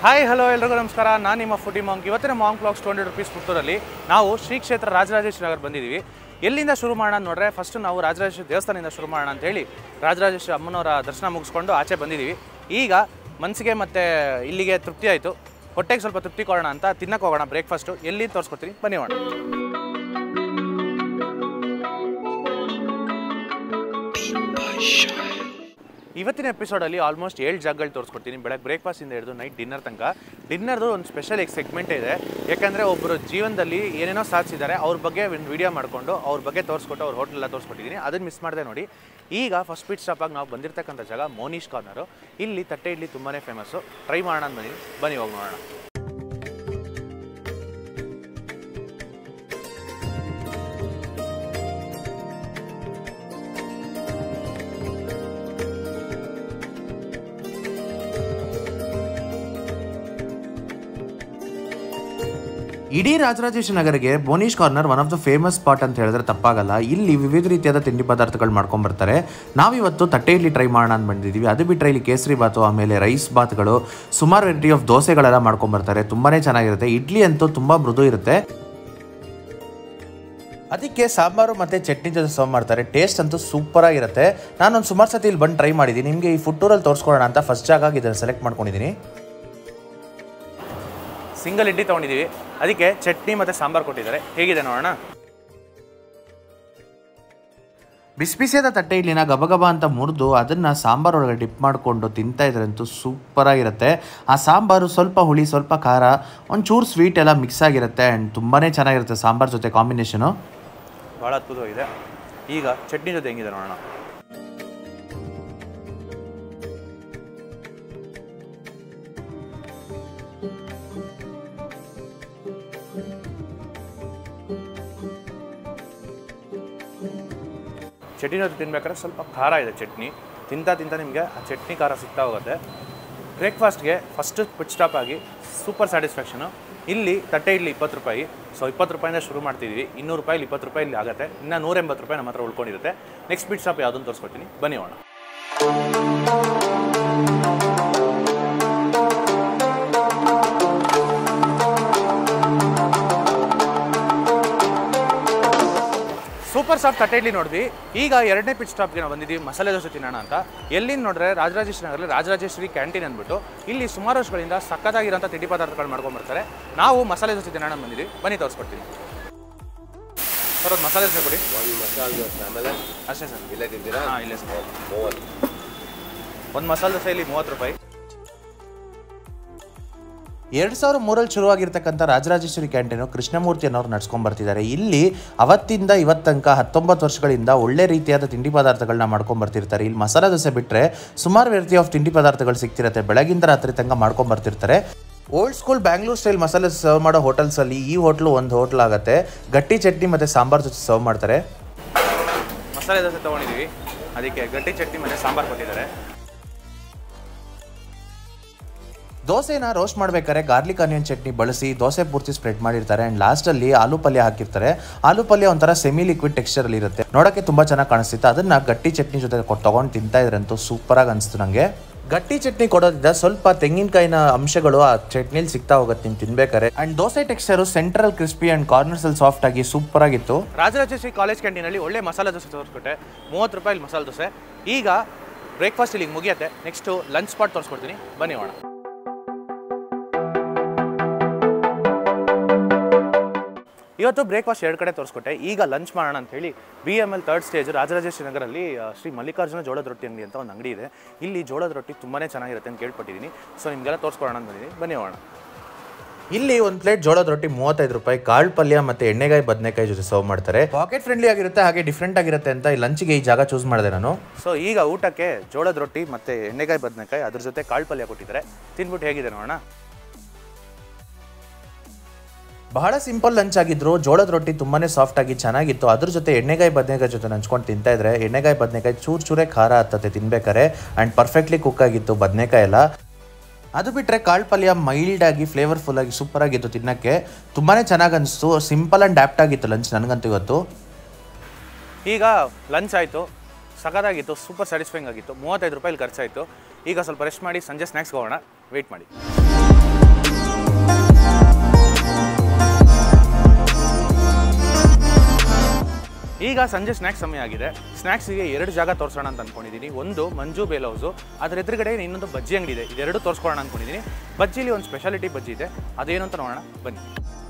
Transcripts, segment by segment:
hi hello ಎಲ್ರಿಗೂ ನಮಸ್ಕಾರ ನಾನು ನಿಮ್ಮ ಫುಡಿ ಮಾಂಕ್ ಇವತ್ತಿನ monk blogs two hundred rupees ಪುತ್ತೂರಲ್ಲಿ ನಾವು ಶ್ರೀ ಕ್ಷೇತ್ರ ರಾಜರಾಜೇಶ್ವರಿ ನಗರ ಬಂದಿದ್ದೀವಿ ಎಲ್ಲಿಂದ ಶುರು ಮಾಡೋಣ ಅಂತ ನೋಡ್ರೆ ಫಸ್ಟ್ ನಾವು ರಾಜರಾಜೇಶ್ವರಿ ದೇವಸ್ಥಾನದಿಂದ ಶುರು ಮಾಡೋಣ ಅಂತ ಹೇಳಿ ರಾಜರಾಜೇಶ್ವರಿ ಅಮ್ಮನವರ ದರ್ಶನ ಮುಗಿಸ್ಕೊಂಡು ಆಚೆ ಬಂದಿದ್ದೀವಿ ಈಗ ಮನಸ್ಸಿಗೆ ಮತ್ತು ಇಲ್ಲಿಗೆ ತೃಪ್ತಿ ಆಯಿತು ಹೊಟ್ಟೆಗೆ ಸ್ವಲ್ಪ ತೃಪ್ತಿ ಕೊಡೋಣ ಅಂತ ತಿನ್ನಕ್ಕೆ ಹೋಗೋಣ ಬ್ರೇಕ್ಫಾಸ್ಟು ಎಲ್ಲಿ ತೋರಿಸ್ಕೊಡ್ತೀನಿ ಬನ್ನಿ ಹೋಗೋಣ ಇವತ್ತಿನ ಎಪಿಸೋಡಲ್ಲಿ ಆಲ್ಮೋಸ್ಟ್ ಏಳು ಜಾಗಗಳು ತೋರಿಸ್ಕೊಡ್ತೀನಿ ಬೆಳಗ್ಗೆ ಬ್ರೇಕ್ಫಾಸ್ಟಿಂದ ಹಿಡಿದು ನೈಟ್ ಡಿನ್ನರ್ ತನಕ ಡಿನ್ನರ್ದು ಒಂದು ಸ್ಪೆಷಲ್ ಸೆಗ್ಮೆಂಟ್ ಇದೆ ಯಾಕಂದರೆ ಒಬ್ಬರು ಜೀವನದಲ್ಲಿ ಏನೇನೋ ಸಾಧಿಸಿದ್ದಾರೆ ಅವ್ರ ಬಗ್ಗೆ ಒಂದು ವಿಡಿಯೋ ಮಾಡಿಕೊಂಡು ಅವ್ರ ಬಗ್ಗೆ ತೋರಿಸ್ಕೊಟ್ಟು ಅವ್ರ ಹೋಟೆಲ್ಲ ತೋರಿಸ್ಕೊಟ್ಟಿದ್ದೀನಿ ಅದನ್ನು ಮಿಸ್ ಮಾಡಿದೆ ನೋಡಿ ಈಗ ಫಸ್ಟ್ ಸ್ಪೀಡ್ ಸ್ಟಾಪಾಗಿ ನಾವು ಬಂದಿರತಕ್ಕಂಥ ಜಾಗ ಮೋನೀಶ್ ಕಾರ್ನರು ಇಲ್ಲಿ ತಟ್ಟೆ ಇಡ್ಲಿ ತುಂಬಾ ಫೇಮಸ್ಸು ಟ್ರೈ ಮಾಡೋಣ ಅಂತ ಬಂದಿದ್ದೀನಿ ಬನ್ನಿ ಹೋಗಿ ನೋಡೋಣ ಇಡೀ ರಾಜರಾಜೇಶ್ವರಿ ನಗರಿಗೆ Bonish corner one of the famous spot ಅಂತ ಹೇಳಿದ್ರೆ ತಪ್ಪಾಗಲ್ಲ ಇಲ್ಲಿ ವಿವಿಧ ರೀತಿಯಾದ ತಿಂಡಿ ಪದಾರ್ಥಗಳು ಮಾಡ್ಕೊಂಡ್ ಬರ್ತಾರೆ ನಾವಿವತ್ತು ತಟ್ಟೆ ಇಡ್ಲಿ ಟ್ರೈ ಮಾಡೋಣ ಅಂತ ಬಂದಿದ್ದೀವಿ ಅದು ಬಿಟ್ಟರೆ ಇಲ್ಲಿ ಕೇಸರಿ ಬಾತು ಆಮೇಲೆ ರೈಸ್ ಬಾತ್ಗಳು ಸುಮಾರು ವೆರೈಟಿ ಆಫ್ ದೋಸೆಗಳೆಲ್ಲ ಮಾಡ್ಕೊಂಡ್ ಬರ್ತಾರೆ ತುಂಬಾನೇ ಚೆನ್ನಾಗಿರುತ್ತೆ ಇಡ್ಲಿ ಅಂತೂ ತುಂಬಾ ಮೃದು ಇರುತ್ತೆ ಅದಕ್ಕೆ ಸಾಂಬಾರು ಮತ್ತು ಚಟ್ನಿ ಜೊತೆ ಸರ್ವ್ ಮಾಡ್ತಾರೆ ಟೇಸ್ಟ್ ಅಂತೂ ಸೂಪರ್ ಆಗಿರುತ್ತೆ ನಾನೊಂದು ಸುಮಾರು ಸತಿ ಇಲ್ಲಿ ಬಂದು ಟ್ರೈ ಮಾಡಿದ್ದೀನಿ ನಿಮಗೆ ಈ ಫುಡ್ ಟೂರಲ್ಲಿ ತೋರಿಸ್ಕೊಳ್ಳೋಣ ಅಂತ ಫಸ್ಟ್ ಜಾಗ ಇದನ್ನು ಸೆಲೆಕ್ಟ್ ಮಾಡ್ಕೊಂಡಿದ್ದೀನಿ ಸಿಂಗಲ್ ಇಡ್ಲಿ ತೊಗೊಂಡಿದ್ದೀವಿ ಅದಕ್ಕೆ ಚಟ್ನಿ ಮತ್ತು ಸಾಂಬಾರು ಕೊಟ್ಟಿದ್ದಾರೆ ಹೇಗಿದೆ ನೋಡೋಣ ಬಿಸಿ ಬಿಸಿಯಾದ ತಟ್ಟೆ ಇಡ್ಲಿನ ಗಬಗಬ ಅಂತ ಮುರಿದು ಅದನ್ನು ಸಾಂಬಾರು ಒಳಗೆ ಡಿಪ್ ಮಾಡಿಕೊಂಡು ತಿಂತಾ ಇದ್ರಂತೂ ಸೂಪರಾಗಿರುತ್ತೆ ಆ ಸಾಂಬಾರು ಸ್ವಲ್ಪ ಹುಳಿ ಸ್ವಲ್ಪ ಖಾರ ಒಂಚೂರು ಸ್ವೀಟ್ ಎಲ್ಲ ಮಿಕ್ಸ್ ಆಗಿರುತ್ತೆ ಆ್ಯಂಡ್ ತುಂಬಾ ಚೆನ್ನಾಗಿರುತ್ತೆ ಸಾಂಬಾರು ಜೊತೆ ಕಾಂಬಿನೇಷನು ಭಾಳ ಅದ್ಭುತವಾಗಿದೆ ಈಗ ಚಟ್ನಿ ಜೊತೆ ಹೆಂಗಿದೆ ನೋಡೋಣ ಚಟ್ನಿ ಜೊತೆ ತಿನ್ಬೇಕಾದ್ರೆ ಸ್ವಲ್ಪ ಖಾರ ಇದೆ ಚಟ್ನಿ ತಿಂತಾ ತಿಂತಾ ನಿಮಗೆ ಆ ಚಟ್ನಿ ಖಾರ ಸಿಗ್ತಾ ಹೋಗುತ್ತೆ ಬ್ರೇಕ್ಫಾಸ್ಟ್ಗೆ ಫಸ್ಟ್ ಪಿಟ್ ಸ್ಟಾಪ್ ಆಗಿ ಸೂಪರ್ ಸ್ಯಾಟಿಸ್ಫ್ಯಾಕ್ಷನು ಇಲ್ಲಿ ತಟ್ಟೆ ಇಡ್ಲಿ ಇಪ್ಪತ್ತು ರೂಪಾಯಿ ಸೊ ಇಪ್ಪತ್ತು ರೂಪಾಯಿಂದ ಶುರು ಮಾಡ್ತಿದ್ದೀವಿ ಇನ್ನೂರು ರೂಪಾಯಿ ಇಪ್ಪತ್ತು ರೂಪಾಯಿ ಇಲ್ಲಿ ಆಗುತ್ತೆ ಇನ್ನು ನೂರ ಎಂಬತ್ತು ರೂಪಾಯಿ ನಮ್ಮ ಹತ್ರ ಉಳ್ಕೊಂಡಿರುತ್ತೆ ನೆಕ್ಸ್ಟ್ ಪಿಟ್ ಸ್ಟಾಪ್ ಯಾವುದನ್ನು ತೋರಿಸ್ಕೊಡ್ತೀನಿ ಬನ್ನಿ ಹೋಣ ಸೂಪರ್ ಸಾಫ್ಟ್ ತಟ್ಟೆ ಇಡ್ಲಿ ನೋಡಿದ್ವಿ ಈಗ ಎರಡನೇ ಪಿಟ್ ಸ್ಟಾಪ್ಗೆ ನಾವು ಬಂದಿದ್ದೀವಿ ಮಸಾಲೆ ದೋಸೆ ತಿನ್ನೋಣ ಅಂತ ಎಲ್ಲಿಂದ ನೋಡ್ರೆ ರಾಜರಾಜೇಶ್ವರಿ ನಗರಲ್ಲಿ ರಾಜರಾಜೇಶ್ವರಿ ಕ್ಯಾಂಟೀನ್ ಅಂದ್ಬಿಟ್ಟು ಇಲ್ಲಿ ಸುಮಾರು ವರ್ಷಗಳಿಂದ ಸಕ್ಕತ್ತಾಗಿರೋಂಥ ತಿಂಡಿ ಪದಾರ್ಥಗಳು ಮಾಡ್ಕೊಂಡ್ಬರ್ತಾರೆ ನಾವು ಮಸಾಲೆ ದೋಸೆ ತಿನ್ನೋಣ ಅಂತ ಬಂದಿದ್ದೀವಿ ಬನ್ನಿ ತೋರಿಸ್ಕೊಡ್ತೀನಿ ಸರ್ ಒಂದು ಮಸಾಲೆ ದೋಸೆ ಕೊಡಿ ಒಂದು ಮಸಾಲೆ ದೋಸೆ ಆಮೇಲೆ ಅಷ್ಟೇ ಸರ್ ಇಲ್ಲೇ ತಿಂತೀರಾ ಹಾಂ ಇಲ್ಲೇ ಸರ್ ಮೂವತ್ತು ಒಂದು ಮಸಾಲೆ ದೋಸೆ ಇಲ್ಲಿ ಮೂವತ್ತು ರೂಪಾಯಿ ಎರಡು ಸಾವಿರ ಮೂರಲ್ಲಿ ಶುರುವಾಗಿರ್ತಕ್ಕಂಥ ರಾಜರಾಜೇಶ್ವರಿ ಕ್ಯಾಂಟೀನು ಕೃಷ್ಣಮೂರ್ತಿ ಅನ್ನೋರು ನಡ್ಸ್ಕೊಂಡ್ ಬರ್ತಿದ್ದಾರೆ ಇಲ್ಲಿ ಅವತ್ತಿಂದ ಇವತ್ತು ತನಕ ಹತ್ತೊಂಬತ್ತು ವರ್ಷಗಳಿಂದ ಒಳ್ಳೆ ರೀತಿಯಾದ ತಿಂಡಿ ಪದಾರ್ಥಗಳನ್ನ ಮಾಡ್ಕೊಂಡ್ ಬರ್ತಿರ್ತಾರೆ ಇಲ್ಲಿ ಮಸಾಲೆ ದೋಸೆ ಬಿಟ್ಟರೆ ಸುಮಾರು ವೆರೈಟಿ ಆಫ್ ತಿಂಡಿ ಪದಾರ್ಥಗಳು ಸಿಗ್ತಿರುತ್ತೆ ಬೆಳಗಿಂದ ರಾತ್ರಿ ತನಕ ಮಾಡ್ಕೊಂಡ್ ಬರ್ತಿರ್ತಾರೆ ಓಲ್ಡ್ ಸ್ಕೂಲ್ ಬ್ಯಾಂಗ್ಳೂರ್ ಸ್ಟೈಲ್ ಮಸಾಲೆ ಸರ್ವ್ ಮಾಡೋ ಹೋಟೆಲ್ಸಲ್ಲಿ ಈ ಹೋಟ್ಲು ಒಂದು ಹೋಟ್ಲ್ ಆಗುತ್ತೆ ಗಟ್ಟಿ ಚಟ್ನಿ ಮತ್ತು ಸಾಂಬಾರ್ ಜೊತೆ ಸರ್ವ್ ಮಾಡ್ತಾರೆ ಮಸಾಲೆ ದೋಸೆ ತೊಗೊಂಡಿದ್ದೀವಿ ಅದಕ್ಕೆ ಗಟ್ಟಿ ಚಟ್ನಿ ಮತ್ತು ಸಾಂಬಾರು ಕೊಟ್ಟಿದ್ದಾರೆ ದೋಸೆನ ರೋಸ್ಟ್ ಮಾಡ್ಬೇಕಾದ್ರೆ ಗಾರ್ಲಿಕ್ ಆನಿಯನ್ ಚಟ್ನಿ ಬಳಸಿ ದೋಸೆ ಪೂರ್ತಿ ಸ್ಪ್ರೆಡ್ ಮಾಡಿರ್ತಾರೆ ಅಂಡ್ ಲಾಸ್ಟ್ ಅಲ್ಲಿ ಆಲೂ ಪಲ್ಯ ಹಾಕಿರ್ತಾರೆ ಆಲೂ ಪಲ್ಯ ಒಂಥರ ಸೆಮಿ ಲಿಕ್ವಿಡ್ ಟೆಕ್ಸ್ಚರ್ ಅಲ್ಲಿ ಇರುತ್ತೆ ನೋಡಕ್ಕೆ ತುಂಬಾ ಚೆನ್ನಾಗಿ ಕಾಣಿಸ್ತಿತ್ತು ಅದನ್ನ ಗಟ್ಟಿ ಚಟ್ನಿ ಜೊತೆ ತಗೊಂಡು ತಿಂತಾ ಇದ್ರಂತೂ ಸೂಪರ್ ಆಗಿ ಅನಿಸ್ತು ನಂಗೆ ಗಟ್ಟಿ ಚಟ್ನಿ ಕೊಡೋದ್ರಿಂದ ಸ್ವಲ್ಪ ತೆಂಗಿನಕಾಯಿನ ಅಂಶಗಳು ಆ ಚಟ್ನಿಲಿ ಸಿಗ್ತಾ ಹೋಗುತ್ತೆ ನೀವು ತಿನ್ಬೇಕಾರೆ and dosa texture central crispy and corners ಅಲ್ಲಿ ಸಾಫ್ಟ್ ಆಗಿ ಸೂಪರ್ ಆಗಿತ್ತು ರಾಜರಾಜೇಶ್ವರಿ ಕಾಲೇಜ್ ಕ್ಯಾಂಟೀನಲ್ಲಿ ಒಳ್ಳೆ ಮಸಾಲೆ ದೋಸೆ ತೋರಿಸ್ಕೊಟ್ಟೆ ಮೂವತ್ತು ರೂಪಾಯಿ ಇಲ್ಲಿ ಮಸಾಲೆ ದೋಸೆ ಈಗ ಬ್ರೇಕ್ಫಾಸ್ಟ್ ಇಲ್ಲಿಗೆ ಮುಗಿಯತ್ತೆ ನೆಕ್ಸ್ಟು ಲಂಚ್ ಸ್ಪಾಟ್ ತೋರಿಸ್ಕೊಡ್ತೀನಿ ಬನ್ನಿ ಹೋಣ ಇವತ್ತು ಬ್ರೇಕ್ಫಾಸ್ಟ್ ಎರಡು ಕಡೆ ತೋರಿಸ್ಕೊಟ್ಟೆ ಈಗ ಲಂಚ್ ಮಾಡೋಣ ಅಂತ ಹೇಳಿ B M L third stage Rajarajeshwari ನಗರಲ್ಲಿ ಆ, ಶ್ರೀ ಮಲ್ಲಿಕಾರ್ಜುನ ಜೋಳದ ರೊಟ್ಟಿ ಅಂಗಡಿ ಅಂತ ಒಂದು ಅಂಗಡಿ ಇದೆ ಇಲ್ಲಿ ಜೋಳದ ರೊಟ್ಟಿ ತುಂಬಾ ಚೆನ್ನಾಗಿರುತ್ತೆ ಅಂತ ಕೇಳ್ಪಟ್ಟಿದ್ದೀನಿ ಸೊ ನಿಮಗೆಲ್ಲ ತೋರಿಸ್ಕೊಡೋಣ ಅಂತ ಬಂದಿದ್ದೀನಿ ಬನ್ನಿ ಹೋಗೋಣ ಇಲ್ಲಿ ಒಂದು ಪ್ಲೇಟ್ ಜೋಳದ ರೊಟ್ಟಿ ಮೂವತ್ತೈದು ರೂಪಾಯಿ ಕಾಳು ಪಲ್ಯ ಮತ್ತೆ ಎಣ್ಣೆಗಾಯಿ ಬದನೆಕಾಯಿ ಜೊತೆ ಸರ್ವ್ ಮಾಡ್ತಾರೆ ಪಾಕೆಟ್ ಫ್ರೆಂಡ್ಲಿ ಆಗಿರುತ್ತೆ ಹಾಗೆ ಡಿಫ್ರೆಂಟ್ ಆಗಿರುತ್ತೆ ಅಂತ ಈ ಲಂಚ್ಗೆ ಈ ಜಾಗ ಚೂಸ್ ಮಾಡಿದೆ ನಾನು ಸೊ ಈಗ ಊಟಕ್ಕೆ ಜೋಳದ ರೊಟ್ಟಿ ಮತ್ತು ಎಣ್ಣೆಕಾಯಿ ಬದನೆಕಾಯಿ ಅದ್ರ ಜೊತೆ ಕಾಳು ಪಲ್ಯ ಕೊಟ್ಟಿದ್ದಾರೆ ತಿನ್ಬಿಟ್ಟು ಹೇಗಿದೆ ನೋಡೋಣ ಬಹಳ ಸಿಂಪಲ್ ಲಂಚ್ ಆಗಿದ್ರು ಜೋಳದ ರೊಟ್ಟಿ ತುಂಬಾನೇ ಸಾಫ್ಟ್ ಆಗಿ ಚೆನ್ನಾಗಿತ್ತು ಅದ್ರ ಜೊತೆ ಎಣ್ಣೆಗಾಯಿ ಬದನೆಕಾಯಿ ಜೊತೆ ನಂಚ್ಕೊಂಡು ತಿಂತಾ ಇದ್ರೆ ಎಣ್ಣೆಗಾಯಿ ಬದನೆಕಾಯಿ ಚೂರ್ ಚೂರೇ ಖಾರ ಹತ್ತತೆ ತಿನ್ಬೇಕಾರೆ ಆ್ಯಂಡ್ ಪರ್ಫೆಕ್ಟ್ಲಿ ಕುಕ್ ಆಗಿತ್ತು ಬದನೆಕಾಯಿ ಎಲ್ಲ ಅದು ಬಿಟ್ಟರೆ ಕಾಳು ಪಲ್ಯ ಮೈಲ್ಡ್ ಆಗಿ ಫ್ಲೇವರ್ಫುಲ್ ಆಗಿ ಸೂಪರ್ ಆಗಿತ್ತು ತಿನ್ನಕ್ಕೆ ತುಂಬಾನೇ ಚೆನ್ನಾಗಿ ಅನಿಸ್ತು ಸಿಂಪಲ್ ಆ್ಯಂಡ್ ಆ್ಯಪ್ಟ್ ಆಗಿತ್ತು ಲಂಚ್ ನನಗಂತೂ ಇವತ್ತು ಈಗ ಲಂಚ್ ಆಯಿತು ಸಖತ್ತಾಗಿತ್ತು ಸೂಪರ್ ಸ್ಯಾಟಿಸ್ಫೈಂಗ್ ಆಗಿತ್ತು ಮೂವತ್ತೈದು ರೂಪಾಯಿ ಖರ್ಚಾಯಿತು ಈಗ ಸ್ವಲ್ಪ ರೆಸ್ಟ್ ಮಾಡಿ ಸಂಜೆ ಸ್ನ್ಯಾಕ್ಸ್ಗೆ ಹೋಗೋಣ ವೆಯ್ಟ್ ಮಾಡಿ ಈಗ ಸಂಜೆ ಸ್ನ್ಯಾಕ್ಸ್ ಸಮಯ ಆಗಿದೆ ಸ್ನ್ಯಾಕ್ಸಿಗೆ ಎರಡು ಜಾಗ ತೋರಿಸೋಣ ಅಂತ ಅಂದ್ಕೊಂಡಿದ್ದೀನಿ ಒಂದು ಮಂಜು ಬೇಲ್ ಹೌಸು ಅದ್ರ ಎದುರುಗಡೆ ಇನ್ನೊಂದು ಬಜ್ಜಿ ಅಂಗಡಿ ಇದೆ ಇದೆರಡು ತೋರಿಸ್ಕೊಳ್ಳೋಣ ಅಂದ್ಕೊಂಡಿದ್ದೀನಿ ಬಜ್ಜಿಲಿ ಒಂದು ಸ್ಪೆಷಾಲಿಟಿ ಬಜ್ಜಿ ಇದೆ ಅದೇನು ಅಂತ ನೋಡೋಣ ಬನ್ನಿ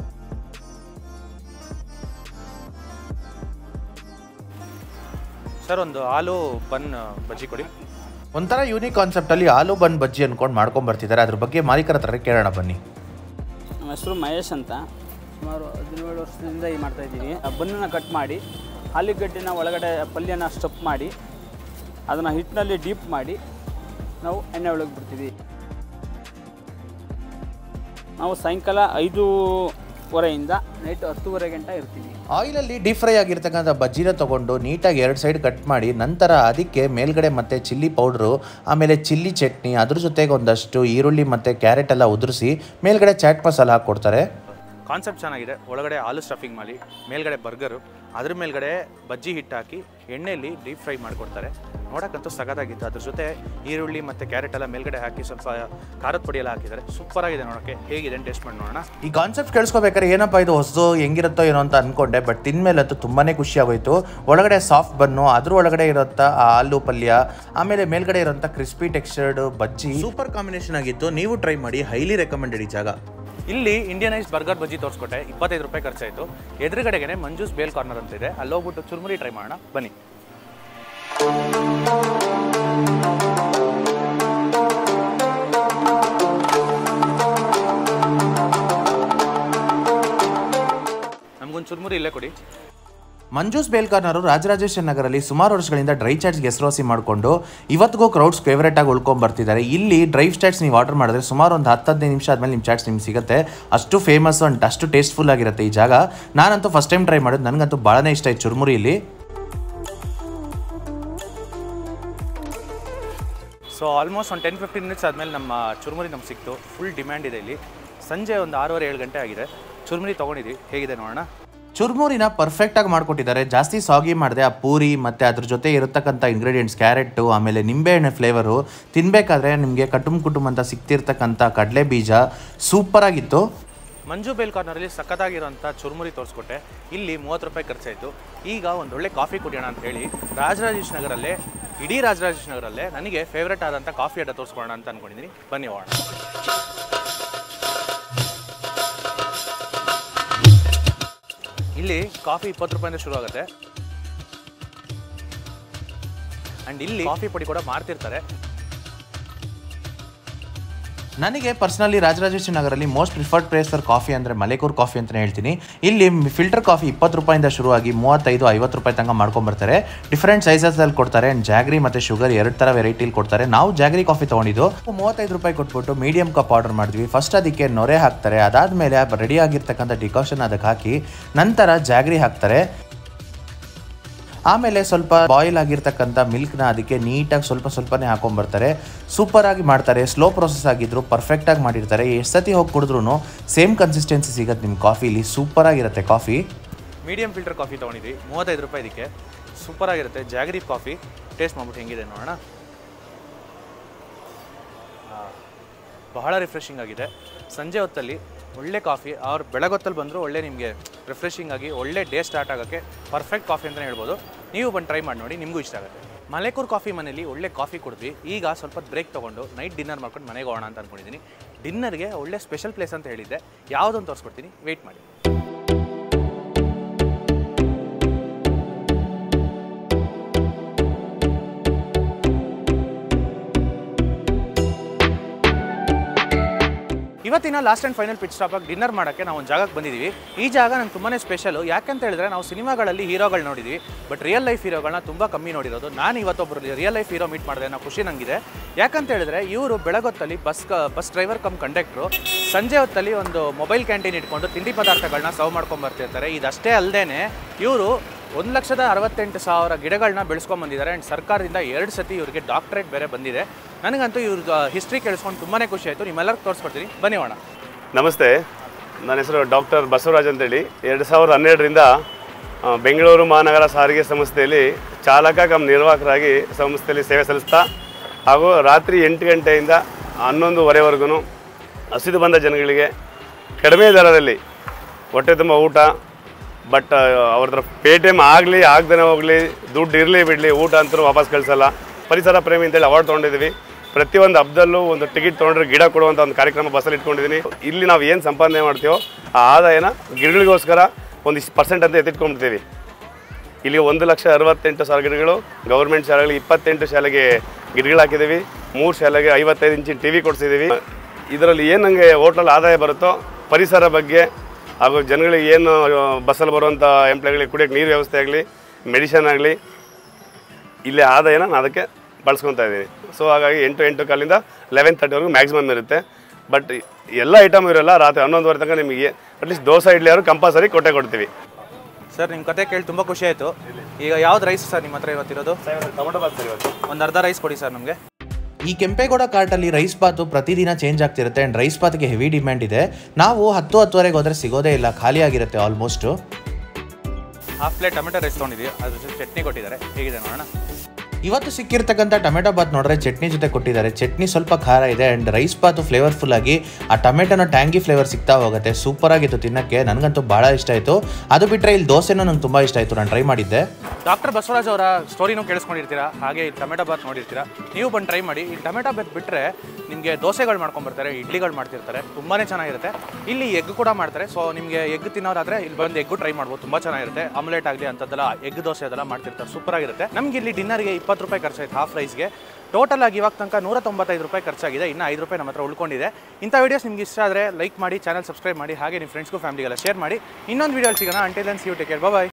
ಸರ್ ಒಂದು ಹಾಲು ಬನ್ ಬಜ್ಜಿ ಕೊಡಿ ಒಂಥರ ಯೂನಿಕ್ ಕಾನ್ಸೆಪ್ಟಲ್ಲಿ ಆಲೂ ಬನ್ ಬಜ್ಜಿ ಅನ್ಕೊಂಡು ಮಾಡ್ಕೊಂಡ್ ಬರ್ತಿದ್ದಾರೆ ಅದ್ರ ಬಗ್ಗೆ ಮಾಲೀಕರ ಹತ್ರ ಕೇಳೋಣ ಬನ್ನಿ ನಮ್ಮ ಹೆಸರು ಮಹೇಶ್ ಅಂತ ಸುಮಾರು ಹದಿನೇಳು ವರ್ಷದಿಂದ ಇದು ಮಾಡ್ತಾ ಇದ್ದೀವಿ ಬನ್ನನ್ನು ಕಟ್ ಮಾಡಿ ಆಲೂಗಡ್ಡೆನ ಒಳಗಡೆ ಪಲ್ಯನ ಸ್ಟಪ್ ಮಾಡಿ ಅದನ್ನು ಹಿಟ್ಟಿನಲ್ಲಿ ಡೀಪ್ ಮಾಡಿ ನಾವು ಎಣ್ಣೆ ಒಳಗೆ ಬಿಡ್ತೀವಿ ನಾವು ಸಾಯಂಕಾಲ ಐದೂವರೆಯಿಂದ ನೈಟ್ ಹತ್ತುವರೆ ಗಂಟ ಇರ್ತೀವಿ ಆಯಿಲಲ್ಲಿ ಡೀಪ್ ಫ್ರೈ ಆಗಿರ್ತಕ್ಕಂಥ ಬಜ್ಜಿನ ತಗೊಂಡು ನೀಟಾಗಿ ಎರಡು ಸೈಡ್ ಕಟ್ ಮಾಡಿ ನಂತರ ಅದಕ್ಕೆ ಮೇಲ್ಗಡೆ ಮತ್ತೆ ಚಿಲ್ಲಿ ಪೌಡ್ರು ಆಮೇಲೆ ಚಿಲ್ಲಿ ಚಟ್ನಿ ಅದ್ರ ಜೊತೆಗೆ ಒಂದಷ್ಟು ಈರುಳ್ಳಿ ಮತ್ತು ಕ್ಯಾರೆಟ್ ಎಲ್ಲ ಉದುರಿಸಿ ಮೇಲ್ಗಡೆ ಚಾಟ್ ಮಸಾಲ ಹಾಕ್ಕೊಡ್ತಾರೆ ಕಾನ್ಸೆಪ್ಟ್ ಚೆನ್ನಾಗಿದೆ ಒಳಗಡೆ ಆಲೂ ಸ್ಟಫಿಂಗ್ ಮಾಡಿ ಮೇಲ್ಗಡೆ ಬರ್ಗರು ಅದ್ರ ಮೇಲ್ಗಡೆ ಬಜ್ಜಿ ಹಿಟ್ಟು ಹಾಕಿ ಎಣ್ಣೆಯಲ್ಲಿ ಡೀಪ್ ಫ್ರೈ ಮಾಡಿಕೊಡ್ತಾರೆ ನೋಡೋಕ್ಕಂತೂ ಸಗದಾಗಿತ್ತು ಅದ್ರ ಜೊತೆ ಈರುಳ್ಳಿ ಮತ್ತು ಕ್ಯಾರೆಟ್ ಎಲ್ಲ ಮೇಲ್ಗಡೆ ಹಾಕಿ ಸ್ವಲ್ಪ ಖಾರದ ಪುಡಿ ಎಲ್ಲ ಹಾಕಿದ್ದಾರೆ ಸೂಪರ್ ಆಗಿದೆ ನೋಡೋಕ್ಕೆ ಹೇಗಿದೆ ಟೇಸ್ಟ್ ಮಾಡಿ ನೋಡೋಣ ಈ ಕಾನ್ಸೆಪ್ಟ್ ಕೇಳಿಸ್ಕೋಬೇಕಾದ್ರೆ ಏನಪ್ಪ ಇದು ಹೊಸದು ಹೆಂಗಿರುತ್ತೋ ಏನೋ ಅಂತ ಅನ್ಕೊಂಡೆ ಬಟ್ ತಿಂದ್ಮೇಲೆ ಅಂತೂ ತುಂಬಾನೇ ಖುಷಿ ಆಗೋಯ್ತು ಒಳಗಡೆ ಸಾಫ್ಟ್ ಬನ್ನು ಅದ್ರ ಒಳಗಡೆ ಇರೋಂಥ ಆ ಆಲೂ ಪಲ್ಯ ಆಮೇಲೆ ಮೇಲ್ಗಡೆ ಇರೋಂಥ crispy textured bajji super combination ಆಗಿತ್ತು ನೀವು ಟ್ರೈ ಮಾಡಿ ಹೈಲಿ ರೆಕಮೆಂಡೆಡ್ ಈ ಜಾಗ ಇಲ್ಲಿ ಇಂಡಿಯನೈಸ್ ಬರ್ಗರ್ ಬಜ್ಜಿ ತೋರಿಸ್ಕೊಟ್ಟೆ ಇಪ್ಪತ್ತೈದು ರೂಪಾಯಿ ಖರ್ಚಾಯಿತು ಎದುರುಗಡೆಗೆ ಮಂಜೂಸ್ ಬೇಲ್ ಕಾರ್ನರ್ ಅಂತ ಇದೆ ಅಲ್ಲಿ ಹೋಗ್ಬಿಟ್ಟು ಚುರುಮುರಿ ಟ್ರೈ ಮಾಡೋಣ ಬನ್ನಿ ನಮಗೊಂದು ಚುರುಮುರಿ ಇಲ್ಲೇ ಕೊಡಿ ಮಂಜೂಸ್ ಬೇಲ್ಕಾರ್ನರು ರಾಜರಾಜೇಶ್ವರ ನಗರಲ್ಲಿ ಸುಮಾರು ವರ್ಷಗಳಿಂದ ಡ್ರೈ ಚಾಟ್ಸ್ಗೆ ಹೆಸರುವಾಸಿ ಮಾಡಿಕೊಂಡು ಇವತ್ತಿಗೂ ಕ್ರೌಡ್ಸ್ ಫೇವರೇಟ್ ಆಗಿ ಉಳ್ಕೊಂಡ್ ಬರ್ತಿದ್ದಾರೆ ಇಲ್ಲಿ ಡ್ರೈ ಚಾಟ್ಸ್ ನೀವು ಆರ್ಡರ್ ಮಾಡಿದ್ರೆ ಸುಮಾರು ಒಂದು ಹತ್ತು ಹದಿನೈದು ನಿಮಿಷ ಆದಮೇಲೆ ನಿಮ್ಮ ಚಾಟ್ಸ್ ನಿಮ್ಗೆ ಸಿಗುತ್ತೆ ಅಷ್ಟು ಫೇಮಸ್ ಅಂಡ್ ಅಷ್ಟು ಟೇಸ್ಟ್ಫುಲ್ ಆಗಿರುತ್ತೆ ಈ ಜಾಗ ನಾನಂತೂ ಫಸ್ಟ್ ಟೈಮ್ ಟ್ರೈ ಮಾಡಿದ್ದು ನನಗಂತೂ ಭಾಳನೇ ಇಷ್ಟ ಆಯ್ತು ಚುರುಮುರಿ ಇಲ್ಲಿ ಸೊ ಆಲ್ಮೋಸ್ಟ್ ಒಂದು ಟೆನ್ ಫಿಫ್ಟೀನ್ ಮಿನಿಟ್ಸ್ ಆದಮೇಲೆ ನಮ್ಮ ಚುರುಮುರಿ ನಮ್ಗೆ ಸಿಕ್ತು ಫುಲ್ ಡಿಮ್ಯಾಂಡ್ ಇದೆ ಇಲ್ಲಿ ಸಂಜೆ ಒಂದು ಆರೂವರೆ ಏಳು ಗಂಟೆ ಆಗಿದೆ ಚುರುಮುರಿ ತೊಗೊಂಡಿದ್ದೀವಿ ಹೇಗಿದೆ ನೋಡೋಣ ಚುರುಮುರಿನ ಪರ್ಫೆಕ್ಟ್ ಆಗಿ ಮಾಡ್ಕೊಟ್ಟಿದ್ದಾರೆ ಜಾಸ್ತಿ ಸಾಗಿ ಮಾಡಿದೆ ಆ ಪೂರಿ ಮತ್ತು ಅದ್ರ ಜೊತೆ ಇರತಕ್ಕಂಥ ಇಂಗ್ರೀಡಿಯೆಂಟ್ಸ್ ಕ್ಯಾರೆಟು ಆಮೇಲೆ ನಿಂಬೆಹಣ್ಣೆ ಫ್ಲೇವರು ತಿನ್ನಬೇಕಾದ್ರೆ ನಿಮಗೆ ಕಟುಮ್ ಕುಟುಂಬ ಅಂತ ಸಿಗ್ತಿರ್ತಕ್ಕಂಥ ಕಡಲೆ ಬೀಜ ಸೂಪರ್ ಆಗಿತ್ತು ಮಂಜು ಬೇಲ್ ಕಾರ್ನರಲ್ಲಿ ಸಖತ್ತಾಗಿರೋಂಥ ಚುರುಮುರಿ ತೋರಿಸ್ಕೊಟ್ಟೆ ಇಲ್ಲಿ ಮೂವತ್ತು ರೂಪಾಯಿ ಖರ್ಚಾಯಿತು ಈಗ ಒಂದು ಒಳ್ಳೆ ಕಾಫಿ ಕುಡಿಯೋಣ ಅಂತ ಹೇಳಿ ರಾಜರಾಜೇಶ್ ನಗರಲ್ಲೇ ಇಡೀ ರಾಜರಾಜೇಶ್ ನಗರಲ್ಲೇ ನನಗೆ ಫೇವ್ರೇಟ್ ಆದಂಥ ಕಾಫಿ ಅಡ್ಡ ತೋರಿಸ್ಕೊಳ್ಳೋಣ ಅಂತ ಅಂದ್ಕೊಂಡಿದ್ದೀನಿ ಬನ್ನಿ ಹೋಗೋಣ ಇಲ್ಲಿ ಕಾಫಿ ಇಪ್ಪತ್ತು ರೂಪಾಯಿಂದ ಶುರು ಆಗುತ್ತೆ ಆ್ಯಂಡ್ ಇಲ್ಲಿ ಕಾಫಿ ಪುಡಿ ಕೂಡ ಮಾರ್ತಿರ್ತಾರೆ ನನಗೆ ಪರ್ಸನಲಿ ರಾಜರಾಜೇಶ್ವರಿ ನಗರಲ್ಲಿ most preferred place for coffee ಅಂದರೆ ಮಲೇಕೂರ್ ಕಾಫಿ ಅಂತಲೇ ಹೇಳ್ತೀನಿ ಇಲ್ಲಿ ಫಿಲ್ಟರ್ ಕಾಫಿ ಇಪ್ಪತ್ತು ರೂಪಾಯಿಂದ ಶುರುವಾಗಿ ಮೂವತ್ತೈದು ಐವತ್ತು ರೂಪಾಯಿ ತನಕ ಮಾಡ್ಕೊಂಬರ್ತಾರೆ ಡಿಫ್ರೆಂಟ್ ಸೈಜಸಲ್ಲಿ ಕೊಡ್ತಾರೆ ಆ್ಯಂಡ್ ಜಾಗ್ರಿ ಮತ್ತು ಶುಗರ್ ಎರಡು ಥರ ವೆರೈಟಿಲಿ ಕೊಡ್ತಾರೆ ನಾವು ಜಾಗ್ರಿ ಕಾಫಿ ತೊಗೊಂಡಿದ್ದು ಮೂವತ್ತೈದು ರೂಪಾಯಿ ಕೊಟ್ಬಿಟ್ಟು ಮೀಡಿಯಂ ಕಪ್ ಆರ್ಡರ್ ಮಾಡಿದ್ವಿ ಫಸ್ಟ್ ಅದಕ್ಕೆ ನೊರೆ ಹಾಕ್ತಾರೆ ಅದಾದಮೇಲೆ ರೆಡಿ ಆಗಿರ್ತಕ್ಕಂಥ ಡಿಕಾಷನ್ ಅದಕ್ಕೆ ಹಾಕಿ ನಂತರ ಜಾಗ್ರಿ ಹಾಕ್ತಾರೆ ಆಮೇಲೆ ಸ್ವಲ್ಪ ಬಾಯ್ಲ್ ಆಗಿರ್ತಕ್ಕಂಥ ಮಿಲ್ಕ್ನ ಅದಕ್ಕೆ ನೀಟಾಗಿ ಸ್ವಲ್ಪ ಸ್ವಲ್ಪನೇ ಹಾಕೊಂಡ್ಬರ್ತಾರೆ ಸೂಪರ್ ಆಗಿ ಮಾಡ್ತಾರೆ ಸ್ಲೋ ಪ್ರೊಸೆಸ್ ಆಗಿದ್ರು ಪರ್ಫೆಕ್ಟಾಗಿ ಮಾಡಿರ್ತಾರೆ ಎಷ್ಟು ಸತಿ ಹೋಗಿ ಕುಡಿದ್ರೂ ಸೇಮ್ ಕನ್ಸಿಸ್ಟೆನ್ಸಿ ಸಿಗುತ್ತೆ ನಿಮ್ಮ ಕಾಫಿಲಿ ಸೂಪರ್ ಆಗಿರುತ್ತೆ ಕಾಫಿ ಮೀಡಿಯಂ ಫಿಲ್ಟರ್ ಕಾಫಿ ತೊಗೊಂಡಿದ್ವಿ ಮೂವತ್ತೈದು ರೂಪಾಯಿ ಇದಕ್ಕೆ ಸೂಪರ್ ಆಗಿರುತ್ತೆ ಜಾಗರಿ ಕಾಫಿ ಟೇಸ್ಟ್ ಮಾಡ್ಬಿಟ್ಟು ಹೆಂಗಿದೆ ನೋಡೋಣ ಆ, ಬಹಳ ರಿಫ್ರೆಶಿಂಗ್ ಆಗಿದೆ ಸಂಜೆ ಹೊತ್ತಲ್ಲಿ ಒಳ್ಳೆ ಕಾಫಿ ಅವ್ರು ಬೆಳಗೊತ್ತಲ್ಲಿ ಬಂದರೂ ಒಳ್ಳೆ ನಿಮಗೆ ರಿಫ್ರೆಶಿಂಗ್ ಆಗಿ ಒಳ್ಳೆ ಡೇ ಸ್ಟಾರ್ಟ್ ಆಗೋಕ್ಕೆ ಪರ್ಫೆಕ್ಟ್ ಕಾಫಿ ಅಂತಲೇ ಹೇಳ್ಬೋದು ನೀವು ಬಂದು ಟ್ರೈ ಮಾಡಿ ನೋಡಿ ನಿಮಗೂ ಇಷ್ಟ ಆಗುತ್ತೆ ಮಲೆಕೂರ್ ಕಾಫಿ ಮನೇಲಿ ಒಳ್ಳೆ ಕಾಫಿ ಕುಡಿದ್ವಿ ಈಗ ಸ್ವಲ್ಪ ಬ್ರೇಕ್ ತೊಗೊಂಡು ನೈಟ್ ಡಿನ್ನರ್ ಮಾಡ್ಕೊಂಡು ಮನೆಗೆ ಹೋಗೋಣ ಅಂತ ಅಂದ್ಕೊಂಡಿದ್ದೀನಿ ಡಿನ್ನರ್ಗೆ ಒಳ್ಳೆ ಸ್ಪೆಷಲ್ ಪ್ಲೇಸ್ ಅಂತ ಹೇಳಿದ್ದೆ ಯಾವುದೊಂದು ತೋರಿಸ್ಕೊಡ್ತೀನಿ ವೆಯ್ಟ್ ಮಾಡಿ ಇವತ್ತಿನ ಲಾಸ್ಟ್ ಆ್ಯಂಡ್ ಫೈನಲ್ ಪಿಚ್ ಸ್ಟಾಪಾಗಿ ಡಿನ್ನರ್ ಮಾಡೋಕ್ಕೆ ನಾವು ಒಂದು ಜಾಗಕ್ಕೆ ಬಂದಿದ್ದೀವಿ ಈ ಜಾಗ ನಂಗೆ ತುಂಬಾ ಸ್ಪೆಷಲು ಯಾಕಂತ ಹೇಳಿದ್ರೆ ನಾವು ಸಿನಿಮಾಗಳಲ್ಲಿ ಹೀರೋಗಳು ನೋಡಿದ್ವಿ ಬಟ್ ರಿಯಲ್ ಲೈಫ್ ಹೀರೋಗಳನ್ನ ತುಂಬ ಕಮ್ಮಿ ನೋಡಿರೋದು ನಾನು ಇವತ್ತೊಬ್ಬರು ರಿಯಲ್ ಲೈಫ್ ಹೀರೋ ಮೀಟ್ ಮಾಡಿದೆ ಅನ್ನೋ ಖುಷಿ ನನಗಿದೆ ಯಾಕಂತ ಹೇಳಿದ್ರೆ ಇವರು ಬೆಳಗೊತ್ತಲ್ಲಿ ಬಸ್ ಕ ಬಸ್ ಡ್ರೈವರ್ ಕಮ್ ಕಂಡಕ್ಟ್ರು ಸಂಜೆ ಹೊತ್ತಲ್ಲಿ ಒಂದು ಮೊಬೈಲ್ ಕ್ಯಾಂಟೀನ್ ಇಟ್ಕೊಂಡು ತಿಂಡಿ ಪದಾರ್ಥಗಳನ್ನ ಸರ್ವ್ ಮಾಡ್ಕೊಂಡು ಬರ್ತಿರ್ತಾರೆ ಇದಷ್ಟೇ ಅಲ್ಲದೆ ಇವರು ಒಂದು ಲಕ್ಷದ ಅರವತ್ತೆಂಟು ಸಾವಿರ ಗಿಡಗಳನ್ನ ಬೆಳೆಸ್ಕೊಂಡು ಬಂದಿದ್ದಾರೆ ಆ್ಯಂಡ್ ಸರ್ಕಾರದಿಂದ ಎರಡು ಸತಿ ಇವರಿಗೆ ಡಾಕ್ಟ್ರೇಟ್ ಬೇರೆ ಬಂದಿದೆ ನನಗಂತೂ ಇವ್ರ ಹಿಸ್ಟ್ರಿ ಕೇಳಿಸ್ಕೊಂಡು ತುಂಬಾ ಖುಷಿ ಆಯಿತು ನಿಮ್ಮೆಲ್ಲರಿಗೂ ತೋರಿಸ್ಕೊಡ್ತೀನಿ ಬನ್ನಿ ಹೋಣ ನಮಸ್ತೆ ನನ್ನ ಹೆಸರು ಡಾಕ್ಟರ್ ಬಸವರಾಜ್ ಅಂತೇಳಿ ಎರಡು ಸಾವಿರದ ಹನ್ನೆರಡರಿಂದ ಆ, ಬೆಂಗಳೂರು ಮಹಾನಗರ ಸಾರಿಗೆ ಸಂಸ್ಥೆಯಲ್ಲಿ ಚಾಲಕ ಕಮ್ ನಿರ್ವಾಹಕರಾಗಿ ಸಂಸ್ಥೆಯಲ್ಲಿ ಸೇವೆ ಸಲ್ಲಿಸ್ತಾ ಹಾಗೂ ರಾತ್ರಿ ಎಂಟು ಗಂಟೆಯಿಂದ ಹನ್ನೊಂದುವರೆವರೆಗೂ ಹಸಿದು ಬಂದ ಜನಗಳಿಗೆ ಕಡಿಮೆ ದರದಲ್ಲಿ ಹೊಟ್ಟೆ ತುಂಬ ಊಟ ಬಟ್ ಅವ್ರ ಹತ್ರ ಪೇ ಟಿ ಎಮ್ ಆಗಲಿ ಆಗ್ದೇ ಹೋಗಲಿ ದುಡ್ಡು ಇರಲಿ ಬಿಡಲಿ ಊಟ ಅಂತೂ ವಾಪಸ್ ಕಳಿಸಲ್ಲ ಪರಿಸರ ಪ್ರೇಮಿ ಅಂತೇಳಿ ಅವಾರ್ಡ್ ತೊಗೊಂಡಿದ್ದೀವಿ ಪ್ರತಿಯೊಂದು ಹಬ್ಬದಲ್ಲೂ ಒಂದು ಟಿಕೆಟ್ ತೊಗೊಂಡ್ರೆ ಗಿಡ ಕೊಡುವಂಥ ಒಂದು ಕಾರ್ಯಕ್ರಮ ಬಸ್ಸಲ್ಲಿ ಇಟ್ಕೊಂಡಿದ್ದೀನಿ ಇಲ್ಲಿ ನಾವು ಏನು ಸಂಪಾದನೆ ಮಾಡ್ತೀವೋ ಆ ಆದಾಯನ ಗಿಡಗಳಿಗೋಸ್ಕರ ಒಂದಿಷ್ಟು ಪರ್ಸೆಂಟ್ ಅಂತ ಎತ್ತಿಟ್ಕೊಂಡ್ಬಿಡ್ತೀವಿ ಇಲ್ಲಿ ಒಂದು ಲಕ್ಷ ಅರವತ್ತೆಂಟು ಸಾವಿರ ಗಿಡಗಳು ಗೌರ್ಮೆಂಟ್ ಶಾಲೆಗಳಿಗೆ ಇಪ್ಪತ್ತೆಂಟು ಶಾಲೆಗೆ ಗಿಡಗಳು ಹಾಕಿದ್ದೀವಿ ಮೂರು ಶಾಲೆಗೆ ಐವತ್ತೈದು ಇಂಚಿನ ಟಿ ವಿ ಕೊಡಿಸಿದ್ದೀವಿ ಇದರಲ್ಲಿ ಏನು ನನಗೆ ಹೋಟ್ಲಲ್ಲಿ ಆದಾಯ ಬರುತ್ತೋ ಪರಿಸರ ಬಗ್ಗೆ ಹಾಗೂ ಜನಗಳಿಗೆ ಏನು ಬಸ್ಸಲ್ಲಿ ಬರುವಂಥ ಎಂಪ್ಲಾಯ್ಗಳಿಗೆ ಕುಡಿಯೋಕ್ಕೆ ನೀರು ವ್ಯವಸ್ಥೆ ಆಗಲಿ ಮೆಡಿಷನ್ ಆಗಲಿ ಇಲ್ಲಿ ಆದಾಯನ ನಾನು ಅದಕ್ಕೆ ಬಳಸ್ಕೊತಾ ಇದ್ದೀನಿ ಸೊ ಹಾಗಾಗಿ ಎಂಟು ಎಂಟು ಕಾಲಿಂದ ಲೆವೆನ್ ತರ್ಟಿವರೆಗೂ ಮ್ಯಾಕ್ಸಿಮಮ್ ಇರುತ್ತೆ ಬಟ್ ಎಲ್ಲ ಐಟಮ್ ಇರೋಲ್ಲ ರಾತ್ರಿ ಹನ್ನೊಂದುವರೆ ತನಕ ನಿಮಗೆ ಅಟ್ಲೀಸ್ಟ್ ದೋಸೆ ಇಡ್ಲಿ ಅವರು ಕಂಪಲ್ಸರಿ ಕೊಟ್ಟೆ ಕೊಡ್ತೀವಿ ಸರ್ ನಿಮ್ಮ ಕತೆ ಕೇಳಿ ತುಂಬ ಖುಷಿ ಆಯಿತು ಈಗ ಯಾವ್ದು ರೈಸ್ ಸರ್ ನಿಮ್ಮ ಹತ್ರ ಇವತ್ತಿರೋದು ಟೊಮೊಟೊ ಬಾತ್ ಸರ್ ಇವತ್ತು ಒಂದು ಅರ್ಧ ರೈಸ್ ಕೊಡಿ ಸರ್ ನಮಗೆ ಈ ಕೆಂಪೇಗೌಡ ಕಾರ್ಟಲ್ಲಿ ರೈಸ್ ಬಾತು ಪ್ರತಿದಿನ ಚೇಂಜ್ ಆಗ್ತಿರುತ್ತೆ ಆ್ಯಂಡ್ ರೈಸ್ ಬಾತ್ಗೆ ಹೆವಿ ಡಿಮ್ಯಾಂಡ್ ಇದೆ ನಾವು ಹತ್ತು ಹತ್ತುವರೆಗೆ ಹೋದರೆ ಸಿಗೋದೇ ಇಲ್ಲ ಖಾಲಿ ಆಗಿರುತ್ತೆ almost half plate tomato rice ತೊಗೊಂಡಿದ್ದೀವಿ ಅದ್ರ ಜೊತೆ ಚಟ್ನಿ ಕೊಟ್ಟಿದ್ದಾರೆ ಹೇಗಿದೆ ನೋಡೋಣ ಇವತ್ತು ಸಿಕ್ಕಿರ್ತಕ್ಕಂಥ ಟೊಮೆಟೊ ಬಾತ್ ನೋಡಿದ್ರೆ ಚಟ್ನಿ ಜೊತೆ ಕೊಟ್ಟಿದ್ದಾರೆ ಚಟ್ನಿ ಸ್ವಲ್ಪ ಖಾರ ಇದೆ ಆ್ಯಂಡ್ ರೈಸ್ ಬಾತು ಫ್ಲೇವರ್ಫುಲ್ ಆಗಿ ಆ ಟೊಮೆಟೊನ ಟ್ಯಾಂಗಿ ಫ್ಲೇವರ್ ಸಿಗ್ತಾ ಹೋಗುತ್ತೆ ಸೂಪರ್ ಆಗಿತ್ತು ತಿನ್ನಕ್ಕೆ ನನಗಂತೂ ಭಾಳ ಇಷ್ಟ ಆಯಿತು ಅದು ಬಿಟ್ಟರೆ ಇಲ್ಲಿ ದೋಸೆನೂ ನಂಗೆ ತುಂಬ ಇಷ್ಟ ಆಯಿತು ನಾನು ಟ್ರೈ ಮಾಡಿದ್ದೆ ಡಾಕ್ಟರ್ ಬಸವರಾಜ್ ಅವರ ಸ್ಟೋರಿನೂ ಕೇಳಿಸ್ಕೊಂಡಿರ್ತೀರಾ ಹಾಗೆ ಈ ಟೊಮೆಟೊ ಬಾತ್ ನೋಡಿರ್ತೀರಾ ನೀವು ಬಂದು ಟ್ರೈ ಮಾಡಿ ಈ ಟೊಮೆಟೊ ಬಾತ್ ಬಿಟ್ಟರೆ ನಿಮಗೆ ದೋಸೆಗಳು ಮಾಡ್ಕೊಂಬರ್ತಾರೆ ಇಡ್ಲಿಗಳು ಮಾಡ್ತಿರ್ತಾರೆ ತುಂಬಾ ಚೆನ್ನಾಗಿರುತ್ತೆ ಇಲ್ಲಿ ಎಗ್ ಕೂಡ ಮಾಡ್ತಾರೆ ಸೊ ನಿಮಗೆ ಎಗ್ ತಿನ್ನೋರಾದ್ರೆ ಇಲ್ಲಿ ಬಂದು ಎಗ್ಗು ಟ್ರೈ ಮಾಡ್ಬೋದು ತುಂಬ ಚೆನ್ನಾಗಿರುತ್ತೆ ಆಮ್ಲೆಟ್ ಆಗಲಿ ಅಂಥದ್ದೆಲ್ಲ ಎಗ್ ದೋಸೆ ಅದೆಲ್ಲ ಮಾಡ್ತಿರ್ತಾರೆ ಸೂಪರ್ ಆಗಿರುತ್ತೆ ನಮ್ಗೆ ಇಲ್ಲಿ ಡಿನ್ನರ್ಗೆ ಇಪ್ಪತ್ತು ರೂಪಾಯಿ ಖರ್ಚಾಯ್ತು ಹಾಫ್ ರೈಸ್ಗೆ ಟೋಟಲ್ ಆಗಿ ಇವಾಗ ತನಕ ನೂರ ತೊಂಬತ್ತೈದು ರೂಪಾಯಿ ಖರ್ಚಾಗಿದೆ ಇನ್ನು ಐದು ರೂಪಾಯಿ ನಮ್ಮ ಹತ್ರ ಉಳ್ಕೊಂಡಿದೆ ಇಂಥ ವೀಡಿಯೋಸ್ ನಿಮ್ಗೆ ಇಷ್ಟ ಆದರೆ ಲೈಕ್ ಮಾಡಿ ಚಾನಲ್ ಸಬ್ಸ್ಕ್ರೈಬ್ ಮಾಡಿ ಹಾಗೆ ನಿಮ್ಮ ಫ್ರೆಂಡ್ಸ್ಗೂ ಫ್ಯಾಮಿಲಿಗೆಲ್ಲ ಶೇರ್ ಮಾಡಿ ಇನ್ನೊಂದು ವೀಡಿಯೋ ಸಿಗೋಣ until see you take care bye